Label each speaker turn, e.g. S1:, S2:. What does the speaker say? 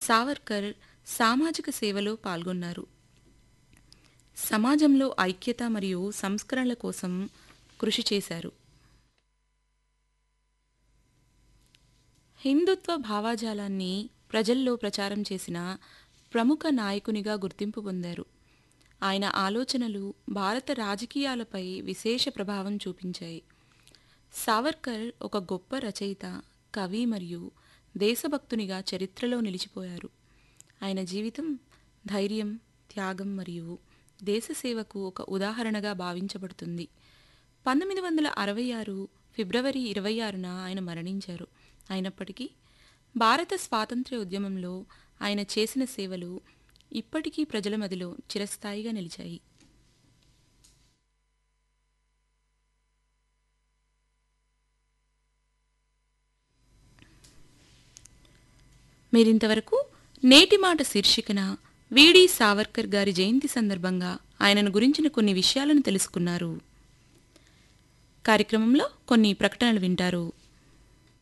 S1: సావర్కర్ సామాజిక సేవలో పాల్గొన్నారు సమాజంలో ఐక్యత మరియు సంస్కరణల కోసం కృషి చేశారు హిందుత్వ భావాజాలాన్ని ప్రజల్లో ప్రచారం చేసిన ప్రముఖ నాయకునిగా గుర్తింపు పొందారు ఆయన ఆలోచనలు భారత రాజకీయాలపై విశేష ప్రభావం చూపించాయి సావర్కర్ ఒక గొప్ప రచయిత కవి మరియు దేశభక్తునిగా చరిత్రలో నిలిచిపోయారు ఆయన జీవితం ధైర్యం త్యాగం మరియు దేశసేవకు ఒక ఉదాహరణగా భావించబడుతుంది పంతొమ్మిది వందల అరవై ఆరు ఫిబ్రవరి ఇరవై ఆరున ఆయన మరణించారు అయినప్పటికీ భారత స్వాతంత్ర్య ఉద్యమంలో ఆయన చేసిన సేవలు ఇప్పటికీ ప్రజల మదిలో చిరస్థాయిగా నిలిచాయి మీరింతవరకు నేటి మాట శీర్షికన విడి సావర్కర్ గారి జయంతి సందర్భంగా ఆయనను గురించిన కొన్ని విషయాలను తెలుసుకున్నారు కార్యక్రమంలో కొన్ని ప్రకటనలు వింటారు